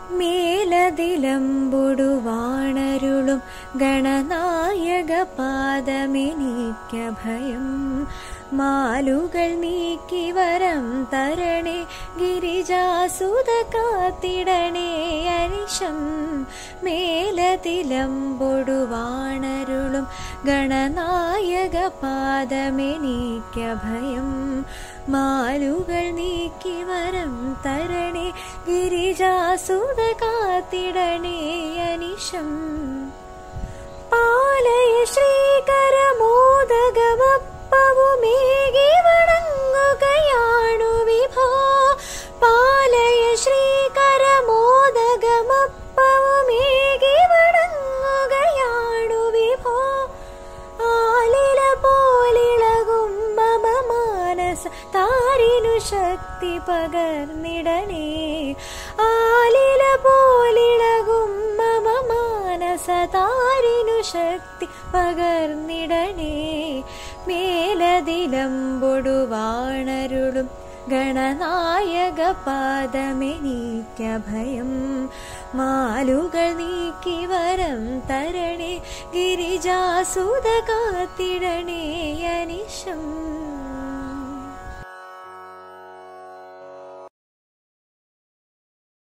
മേലതിലമ്പൊടുവാണരുളും ഗണനായക പാദമെനിക്ക ഭയം മാലുകൾ നീക്കി വരം തരണേ ഗിരിജാസുത കാത്തിടണേ അനിശം മേലതിലമ്പൊടുവാണരുളും ഗണനായക പാദമെനിക്ക ഭയം മാലുകൾ നീക്കി വരം തരണേ ഗിരിജാസുത കാത്തിടണേ അനിശം പാലയ ശ്രീകരമോദകമപ്പവുമേകി വണങ്ങുകയാണു വിഭോ പാലയ ശ്രീകരമോദകമപ്പവുമേകി വണങ്ങുകയാണു വിഭോ ആലില പോലിളകും മമ മാനസ താരിനു ശക്തി പകർന്നിടണേ ആലില പോലിളകും മമ മാനസ താരിനു ശക്തി പകർന്നിടണേ മേലതിലമ്പൊടുവാണരുളും ഗണനായക പാദമെനിക്ക ഭയം മാലുകൾ നീക്കി വരം തരണേ ഗിരിജാസുത കാത്തിടണേ അനിശം